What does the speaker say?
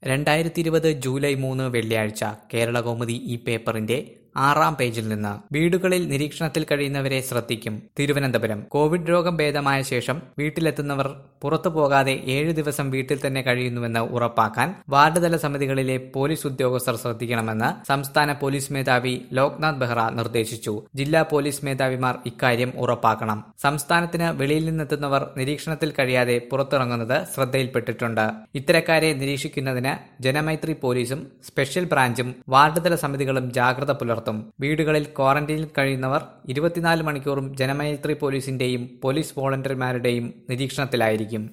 രണ്ടായിരത്തി ഇരുപത് ജൂലൈ മൂന്ന് വെള്ളിയാഴ്ച കേരളകൗമുദി ഈ പേപ്പറിന്റെ ആറാം പേജിൽ നിന്ന് വീടുകളിൽ നിരീക്ഷണത്തിൽ കഴിയുന്നവരെ ശ്രദ്ധിക്കും തിരുവനന്തപുരം കോവിഡ് രോഗം ഭേദമായ ശേഷം വീട്ടിലെത്തുന്നവർ പുറത്തു പോകാതെ ഏഴ് ദിവസം വീട്ടിൽ തന്നെ കഴിയുന്നുവെന്ന് ഉറപ്പാക്കാൻ വാർഡ് തല സമിതികളിലെ പോലീസ് ഉദ്യോഗസ്ഥർ ശ്രദ്ധിക്കണമെന്ന് സംസ്ഥാന പോലീസ് മേധാവി ലോക്നാഥ് ബെഹ്റ നിർദ്ദേശിച്ചു ജില്ലാ പോലീസ് മേധാവിമാർ ഇക്കാര്യം ഉറപ്പാക്കണം സംസ്ഥാനത്തിന് വെളിയിൽ നിന്നെത്തുന്നവർ നിരീക്ഷണത്തിൽ കഴിയാതെ പുറത്തിറങ്ങുന്നത് ശ്രദ്ധയിൽപ്പെട്ടിട്ടുണ്ട് ഇത്തരക്കാരെ നിരീക്ഷിക്കുന്നതിന് ജനമൈത്രി പോലീസും സ്പെഷ്യൽ ബ്രാഞ്ചും വാർഡ് തല സമിതികളും ജാഗ്രത പുലർത്തും വീടുകളിൽ ക്വാറന്റൈനിൽ കഴിയുന്നവർ ഇരുപത്തിനാല് മണിക്കൂറും ജനമൈത്രി പോലീസിന്റെയും പോലീസ് വോളണ്ടിയർമാരുടെയും നിരീക്ഷണത്തിലായിരിക്കും